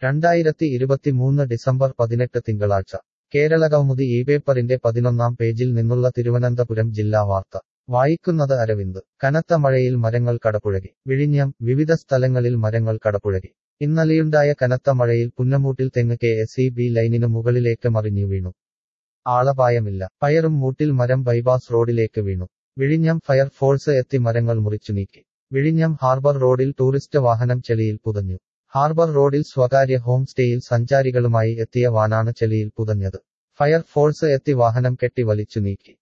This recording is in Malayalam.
രണ്ടായിരത്തി ഇരുപത്തിമൂന്ന് ഡിസംബർ പതിനെട്ട് തിങ്കളാഴ്ച കേരളകൗമുദി ഈ പേപ്പറിന്റെ പതിനൊന്നാം പേജിൽ നിന്നുള്ള തിരുവനന്തപുരം ജില്ലാ വാർത്ത വായിക്കുന്നത് അരവിന്ദ് കനത്ത മഴയിൽ മരങ്ങൾ കടപുഴകി വിഴിഞ്ഞം വിവിധ സ്ഥലങ്ങളിൽ മരങ്ങൾ കടപുഴകി ഇന്നലെയുണ്ടായ കനത്ത മഴയിൽ പുന്നമൂട്ടിൽ തെങ്ങ് കെ എസ് ഇ ബി ലൈനിനു മുകളിലേക്ക് മറിഞ്ഞു വീണു ആളപായമില്ല പയറും മൂട്ടിൽ മരം ബൈപാസ് റോഡിലേക്ക് വീണു വിഴിഞ്ഞം ഫയർ ഫോഴ്സ് എത്തി മരങ്ങൾ മുറിച്ചു നീക്കി വിഴിഞ്ഞം ഹാർബർ റോഡിൽ ടൂറിസ്റ്റ് വാഹനം ചെളിയിൽ പുതഞ്ഞു ഹാർബർ റോഡിൽ സ്വകാര്യ ഹോം സ്റ്റേയിൽ സഞ്ചാരികളുമായി എത്തിയ വാനാണ് ചെളിയിൽ പുതഞ്ഞത് ഫയർ ഫോഴ്സ് എത്തി വാഹനം കെട്ടി വലിച്ചു നീക്കി